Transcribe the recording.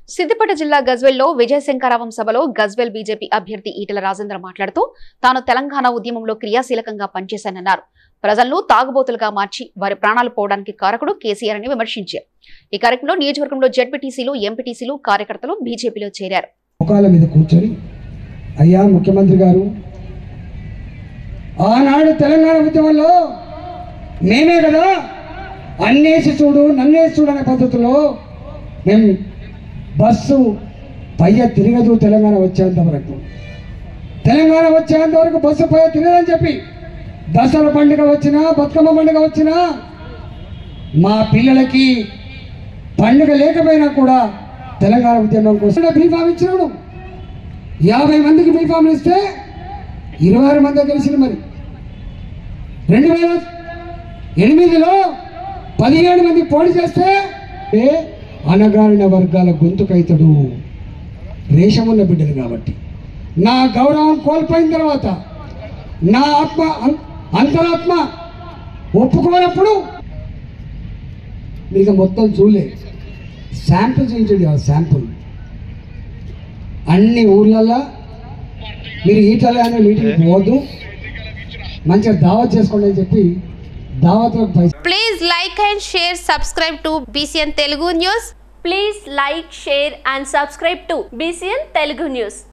సిద్దిపేట జిల్లా గజ్వెల్లో విజయశంకరావం సభలో గజ్వెల్ బీజేపీ అభ్యర్థి ఈటల రాజేంద్ర మాట్లాడుతూ తాను తెలంగాణ ఉద్యమంలో క్రియాశీలకంగా పనిచేశానన్నారు ప్రజలను తాగుబోతులుగా మార్చి వారి ప్రాణాలు పోవడానికి కారకుడు కేసీఆర్ అని విమర్శించారు ఈ కార్యక్రమంలో నియోజకవర్గంలో జడ్పీటీసీలు ఎంపీటీసీలు కార్యకర్తలు బీజేపీలో చేరారు ముఖాల మీద కూర్చొని అయ్యా ముఖ్యమంత్రి గారు ఆనాడు తెలంగాణ ఉద్యమంలో మేమే కదా అన్నేసి చూడు నన్నేసి చూడు అనే పద్ధతిలో మేము బస్సు పయ్య తిరగదు తెలంగాణ వచ్చేంత వరకు తెలంగాణ వచ్చేంత వరకు బస్సు పయ్య తిరగదని చెప్పి దసరా పండుగ వచ్చినా బతుకమ్మ పండుగ వచ్చినా మా పిల్లలకి పండుగ లేకపోయినా కూడా తెలంగాణ ఉద్యమం కోసం బీఫామ్ ఇచ్చినాడు యాభై మందికి బీఫామ్లు ఇస్తే ఇరవై ఆరు మంది గెలిచింది మరి రెండు వేల ఎనిమిదిలో పదిహేడు మంది పోటీ చేస్తే ఏ అనగారిన వర్గాల గొంతుకైతడు రేషమున్న బిడ్డలు కాబట్టి నా గౌరవం కోల్పోయిన తర్వాత నా ఆత్మ అం- అంతరాత్మ ఒప్పుకోనప్పుడు మీకు మొత్తం చూలే శాంపుల్ చూపించండి ఆ శాంపుల్ అన్ని ఊర్లల్లో మీరు ఈటలే అనే మీటింగ్ పోవద్దు మంచిగా దావత్ చేసుకోండి అని చెప్పి దావత్లకు పైసలు Please like and share, subscribe to BCN Telugu News. Please like, share and subscribe to BCN Telugu News.